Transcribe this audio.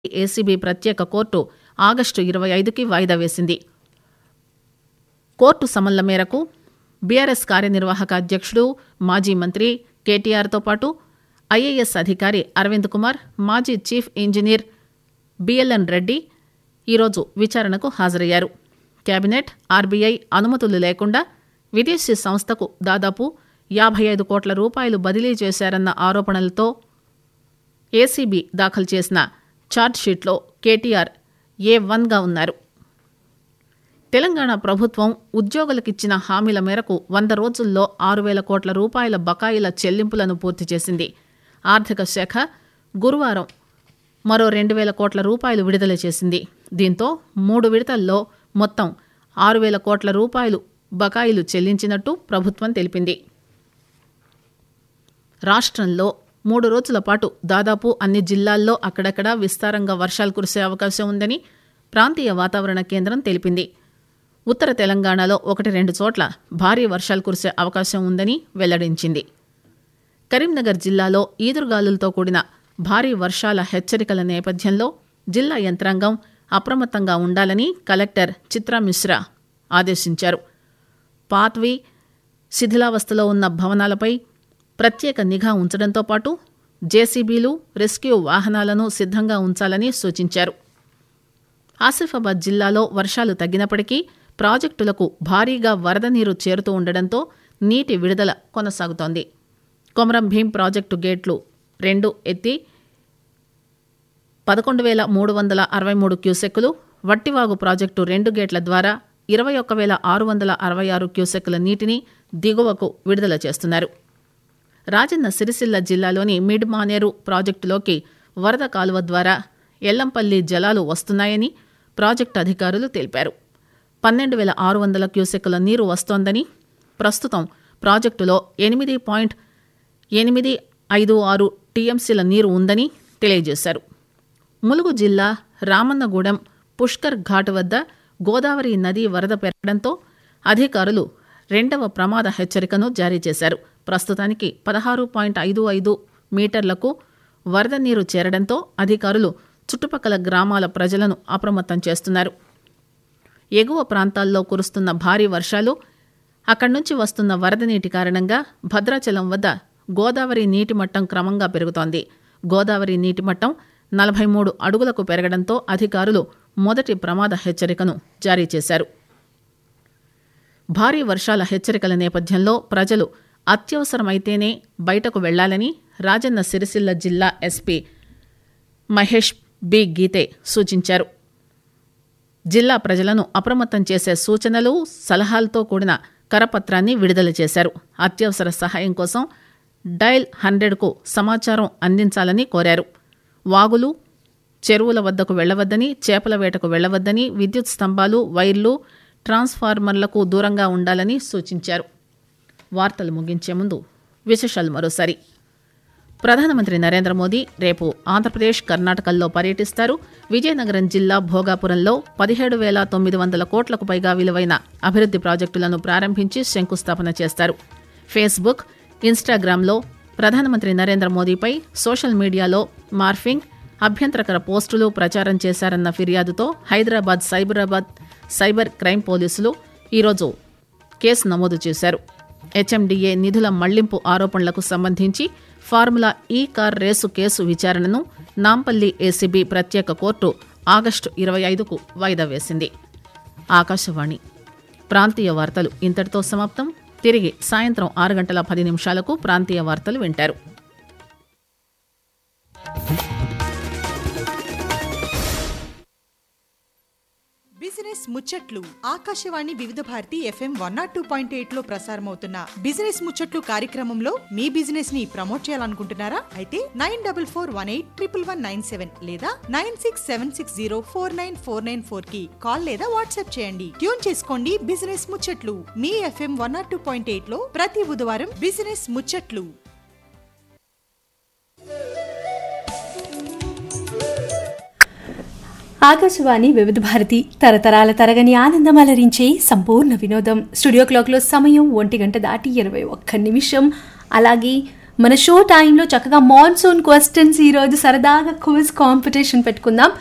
ACB ప్రత్యేక court August ఇరవై ఐదుకి వాయిదా వేసింది కోర్టు సమన్ల మేరకు బీఆర్ఎస్ కార్యనిర్వాహక అధ్యక్షుడు మాజీ మంత్రి కేటీఆర్తో పాటు ఐఏఎస్ అధికారి అరవింద్ కుమార్ మాజీ చీఫ్ ఇంజనీర్ బిఎల్ఎన్ రెడ్డి ఈరోజు విచారణకు హాజరయ్యారు కేబినెట్ ఆర్బీఐ అనుమతులు లేకుండా విదేశీ సంస్థకు దాదాపు యాభై ఐదు కోట్ల రూపాయలు బదిలీ చేశారన్న ఆరోపణలతో ఏసీబీ దాఖలు చేసిన ఛార్జ్షీట్లో కేటీఆర్ ఏ వన్గా ఉన్నారు తెలంగాణ ప్రభుత్వం ఉద్యోగులకిచ్చిన హామీల మేరకు వంద రోజుల్లో ఆరు వేల కోట్ల రూపాయల బకాయిల చెల్లింపులను పూర్తి చేసింది ఆర్థిక శాఖ గురువారం మరో రెండు వేల కోట్ల రూపాయలు విడుదల చేసింది దీంతో మూడు విడతల్లో మొత్తం ఆరు వేల కోట్ల రూపాయలు బకాయిలు చెల్లించినట్టు ప్రభుత్వం తెలిపింది రాష్ట్రంలో మూడు రోజుల పాటు దాదాపు అన్ని జిల్లాల్లో అక్కడక్కడా విస్తారంగా వర్షాలు కురిసే అవకాశం ఉందని ప్రాంతీయ వాతావరణ కేంద్రం తెలిపింది ఉత్తర తెలంగాణలో ఒకటి రెండు చోట్ల భారీ వర్షాలు కురిసే అవకాశం ఉందని వెల్లడించింది కరీంనగర్ జిల్లాలో ఈదురుగాలులతో కూడిన భారీ వర్షాల హెచ్చరికల నేపథ్యంలో జిల్లా యంత్రాంగం అప్రమత్తంగా ఉండాలని కలెక్టర్ చిత్రా మిశ్రా ఆదేశించారు పాత్వి శిథిలావస్థలో ఉన్న భవనాలపై ప్రత్యేక నిఘా ఉంచడంతో పాటు జేసీబీలు రెస్క్యూ వాహనాలను సిద్ధంగా ఉంచాలని సూచించారు ఆసిఫాబాద్ జిల్లాలో వర్షాలు తగ్గినప్పటికీ ప్రాజెక్టులకు భారీగా వరద నీరు చేరుతూ ఉండడంతో నీటి విడుదల కొనసాగుతోంది కొమరం భీం ప్రాజెక్టు గేట్లు రెండు ఎత్తి పదకొండు వేల మూడు వందల అరవై మూడు క్యూసెక్కులు వట్టివాగు ప్రాజెక్టు రెండు గేట్ల ద్వారా ఇరవై ఒక్క వేల ఆరు వందల అరవై ఆరు క్యూసెక్కుల నీటిని దిగువకు విడుదల చేస్తున్నారు రాజన్న సిరిసిల్ల జిల్లాలోని మిడ్ మానేరు ప్రాజెక్టులోకి వరద కాలువ ద్వారా ఎల్లంపల్లి జలాలు వస్తున్నాయని ప్రాజెక్టు అధికారులు తెలిపారు పన్నెండు వేల ఆరు వందల క్యూసెక్కుల నీరు వస్తోందని ప్రస్తుతం ప్రాజెక్టులో ఎనిమిది పాయింట్ ఎనిమిది ఐదు ఆరు టీఎంసీల నీరు ఉందని తెలియజేశారు ములుగు జిల్లా రామన్నగూడెం పుష్కర్ ఘాట్ వద్ద గోదావరి నది వరద పెరగడంతో అధికారులు రెండవ ప్రమాద హెచ్చరికను జారీ చేశారు ప్రస్తుతానికి పదహారు పాయింట్ ఐదు ఐదు మీటర్లకు వరద నీరు చేరడంతో అధికారులు చుట్టుపక్కల గ్రామాల ప్రజలను అప్రమత్తం చేస్తున్నారు ఎగువ ప్రాంతాల్లో కురుస్తున్న భారీ వర్షాలు అక్కడి నుంచి వస్తున్న వరద నీటి కారణంగా భద్రాచలం వద్ద గోదావరి నీటి మట్టం క్రమంగా పెరుగుతోంది గోదావరి నీటి మట్టం నలభై మూడు అడుగులకు పెరగడంతో అధికారులు మొదటి ప్రమాద హెచ్చరికను జారీ చేశారు భారీ వర్షాల హెచ్చరికల నేపథ్యంలో ప్రజలు అత్యవసరమైతేనే బయటకు వెళ్లాలని రాజన్న సిరిసిల్ల జిల్లా ఎస్పీ మహేష్ బి గీతే సూచించారు జిల్లా ప్రజలను అప్రమత్తం చేసే సూచనలు సలహాలతో కూడిన కరపత్రాన్ని విడుదల చేశారు అత్యవసర సహాయం కోసం డయల్ హండ్రెడ్కు సమాచారం అందించాలని కోరారు వాగులు చెరువుల వద్దకు వెళ్లవద్దని చేపల వేటకు వెళ్లవద్దని విద్యుత్ స్తంభాలు వైర్లు ట్రాన్స్ఫార్మర్లకు దూరంగా ఉండాలని సూచించారు వార్తలు ముగించే ముందు విశేషాలు మరోసారి ప్రధానమంత్రి నరేంద్ర మోదీ రేపు ఆంధ్రప్రదేశ్ కర్ణాటకల్లో పర్యటిస్తారు విజయనగరం జిల్లా భోగాపురంలో పదిహేడు వేల తొమ్మిది వందల కోట్లకు పైగా విలువైన అభివృద్ది ప్రాజెక్టులను ప్రారంభించి శంకుస్థాపన చేస్తారు ఫేస్బుక్ ఇన్స్టాగ్రామ్లో ప్రధానమంత్రి నరేంద్ర మోదీపై సోషల్ మీడియాలో మార్ఫింగ్ అభ్యంతరకర పోస్టులు ప్రచారం చేశారన్న ఫిర్యాదుతో హైదరాబాద్ సైబరాబాద్ సైబర్ క్రైమ్ పోలీసులు ఈరోజు కేసు నమోదు చేశారు హెచ్ఎండిఏ నిధుల మళ్లింపు ఆరోపణలకు సంబంధించి ఫార్ములా ఈ కార్ రేసు కేసు విచారణను నాంపల్లి ఏసీబీ ప్రత్యేక కోర్టు ఆగస్టు ఇరవై ఐదుకు వాయిదా వేసింది ఆకాశవాణి ప్రాంతీయ వార్తలు ఇంతటితో సమాప్తం తిరిగి సాయంత్రం ఆరు గంటల పది నిమిషాలకు ప్రాంతీయ వార్తలు వింటారు బిజినెస్ ముచ్చట్లు Akashvani Vividh Bharati FM one not two point eight లో ప్రసారమవుతున్న బిజినెస్ ముచ్చట్లు కార్యక్రమంలో మీ బిజినెస్ ని ప్రమోట్ చేయాలనుకుంటున్నారా అయితే nine double four one eight triple one nine seven లేదా nine six seven six zero four nine four nine four కి కాల్ లేదా వాట్సాప్ చేయండి ట్యూన్ చేసుకోండి బిజినెస్ ముచ్చట్లు మీ FM one not two point eight లో ప్రతి బుధవారం బిజినెస్ ముచ్చట్లు ఆకాశవాణి వివిధ భారతి తరతరాల తరగని ఆనందం అలరించే సంపూర్ణ వినోదం స్టూడియో క్లాక్లో సమయం ఒంటి గంట దాటి ఇరవై ఒక్క నిమిషం అలాగే మన షో టైంలో చక్కగా మాన్సూన్ క్వశ్చన్స్ ఈరోజు సరదాగా క్విజ్ కాంపిటీషన్ పెట్టుకుందాం